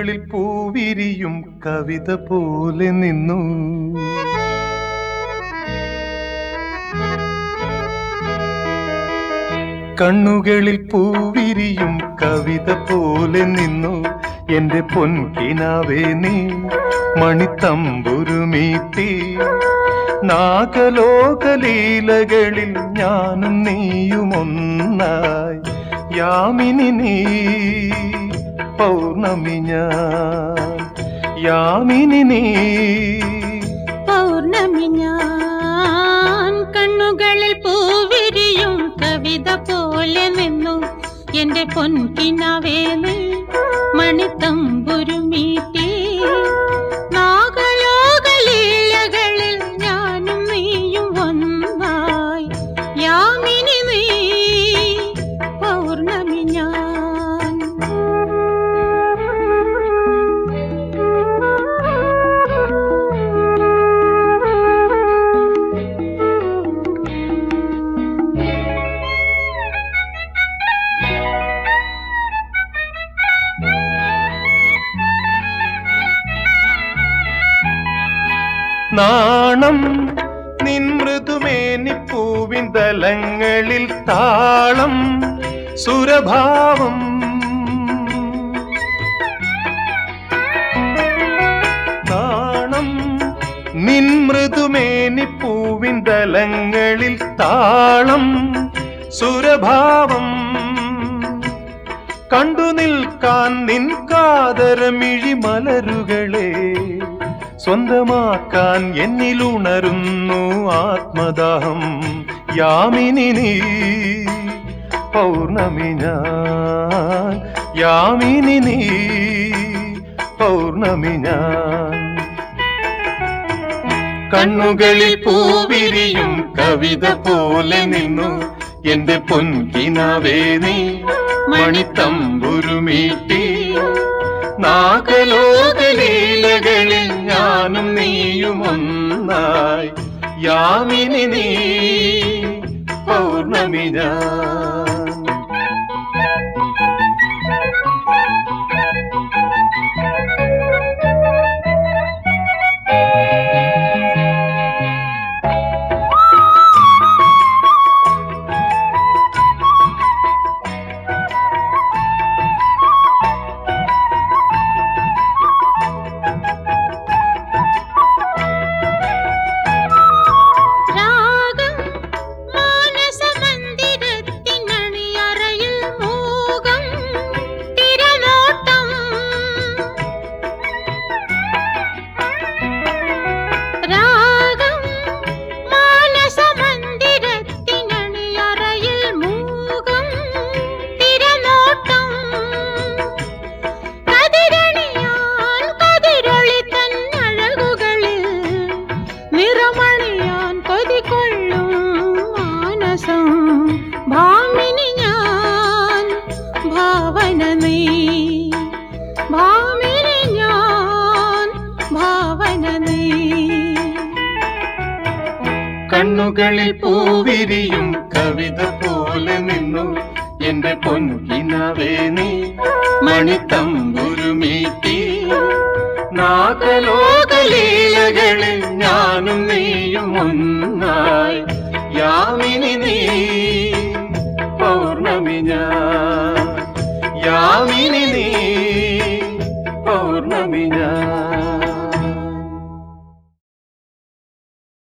കണ്ണുകളിൽ പൂവിരിയും കവിത പോലെ നിന്നു കണ്ണുകളിൽ പൂവിരിയും കവിത പോലെ നിന്നു എന്റെ പൊൻകിനാവേ നീ മണിത്തമ്പുരുമീട്ടി നാഗലോകലീലകളിൽ ഞാനും നീയുമൊന്നായി യാമിനി നീ പൗർണമി ഞാൻ യാമിനി നീ പൗർണമി ഞാൻ കണ്ണുകളിൽ പൂവിരിയും കവിത പോലെ നിന്നു എന്റെ പൊൻകിനാവേ നീ മണിത്തമ്പുരുമീട്ടി നാഗലോകലീലകളിൽ ഞാനും നീയും ഒന്നായി യാമിനി നീ പൗർണമി ഞാൻ നാണം നിൻ മൃദുമേനിപ്പൂവിൻ തലങ്ങളിൽ താളം സുരഭാവം നാണം നിൻ മൃദുമേനിപ്പൂവിൻ തലങ്ങളിൽ താളം സുരഭാവം കണ്ടു നിൽക്കാൻ നിൻ കാതരമിഴി മലരുകളെ സ്വന്തമാക്കാൻ എന്നിലുണരുന്നു ആത്മദാഹം യാമിനി നീ പൗർണമി ഞാൻ യാമിനി നീ പൗർണമി ഞാൻ കണ്ണുകളിൽ പൂവിരിയും കവിത പോലെ നിന്നു എന്റെ പൊൻകിനാവേ നീ മണിത്തമ്പുരുമീട്ടി നാഗലോകലീലകളിൽ ഞാനും നീയും ഒന്നായി യാമിനി നീ പൗർണമി ഞാൻ രാഗം മാനസമന്ദിരത്തിനണിയറയിൽ മൂകം തിരനോട്ടം രാഗം മാനസമന്ദിരത്തിനണിയറയിൽ മൂകം തിരനോട്ടം കതിരണിയാൻ കതിരൊളി തന്നഴകുകളിൽ നിറമണിയാൻ കൊതികൊള്ളും മാനസം ഭാമിനി ഞാൻ ഭാവന നീ ഭാമിനി ഞാൻ ഭാവന നീ കണ്ണുകളിൽ പൂവിരിയും കവിത പോലെ നിന്നു എന്റെ പൊൻകിനാവേ നീ മണിത്തമ്പുരുമീട്ടി നാഗലോകലീലകളിൽ ഞാനും നീയും ഒന്നായി യാമിനി നീ പൗർണമി ഞാൻ യാമിനി നീ